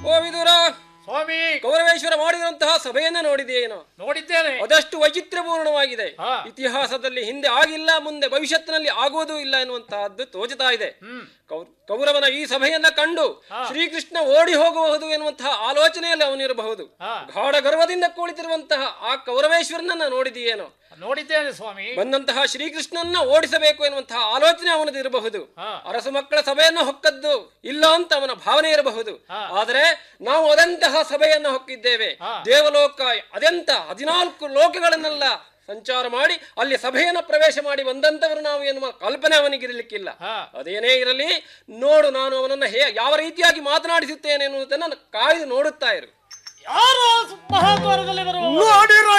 ಓ ವಿದುರ ಸ್ವಾಮಿ ಕೌರವೇಶ್ವರ ಮಾಡಿದಂತಹ ಸಭೆಯನ್ನ ನೋಡಿದೆಯೇನೋ ನೋಡಿದ್ದೇನೆ ಅದಷ್ಟು ವೈಚಿತ್ರ್ಯಪೂರ್ಣವಾಗಿದೆ ಹಾ. ಇತಿಹಾಸದಲ್ಲಿ ಹಿಂದೆ ಆಗಿಲ್ಲ ಮುಂದೆ ಭವಿಷ್ಯತ್ತಿನಲ್ಲಿ ಆಗುವುದೂ ಇಲ್ಲ ಎನ್ನುವಂತಹದ್ದು ತೋಚುತ್ತಾ ಇದೆ ಹ್ಮ್ ಕೌ- ಕೌರವನ ಈ ಸಭೆಯನ್ನ ಕಂಡು ಹಾ. ಶ್ರೀಕೃಷ್ಣ ಓಡಿ ಹೋಗಬಹುದು ಎನ್ನುವಂತಹ ಆಲೋಚನೆಯಲ್ಲಿ ಅವನಿರಬಹುದು ಹಾ. ಗಾಢ ಗರ್ವದಿಂದ ಕುಳಿತಿರುವಂತಹ ಆ ಕೌರವೇಶ್ವರನನ್ನ ನೋಡಿದೆಯೇನೋ ನೋಡಿದ್ದೇನೆ ಸ್ವಾಮಿ ಬಂದಂತಹ ಶ್ರೀಕೃಷ್ಣನ್ನ ಓಡಿಸಬೇಕು ಎನ್ನುವಂತಹ ಆಲೋಚನೆ ಅವನದು ಇರಬಹುದು ಹಾ. ಅರಸು ಮಕ್ಕಳ ಸಭೆಯನ್ನು ಹೊಕ್ಕದ್ದು ಇಲ್ಲ ಅಂತ ಅವನ ಭಾವನೆ ಇರಬಹುದು ಹಾ. ಆದರೆ ನಾವು ಅದಂತಹ ಸಭೆಯನ್ನು ಹೊಕ್ಕಿದ್ದೇವೆ ಹಾ. ದೇವಲೋಕ ಅದೆಂತ ಹದಿನಾಲ್ಕು ಲೋಕಗಳನ್ನೆಲ್ಲ ಸಂಚಾರ ಮಾಡಿ ಅಲ್ಲಿ ಸಭೆಯನ್ನು ಪ್ರವೇಶ ಮಾಡಿ ಬಂದಂತವರು ನಾವು ಎನ್ನುವ ಕಲ್ಪನೆ ಅವನಿಗಿರಲಿಕ್ಕಿಲ್ಲ ಹಾ. ಅದೇನೇ ಇರಲಿ ನೋಡು ನಾನು ಅವನನ್ನ ಹೇ ಯಾವ ರೀತಿಯಾಗಿ ಮಾತನಾಡಿಸುತ್ತೇನೆ ಎನ್ನುವುದನ್ನು ಕಾಯ್ದು ನೋಡುತ್ತಾ ಇರು ಯಾರು ಮಹಾದ್ವಾರದಲ್ಲಿ ಬರುವ ನೋಡಿರೋ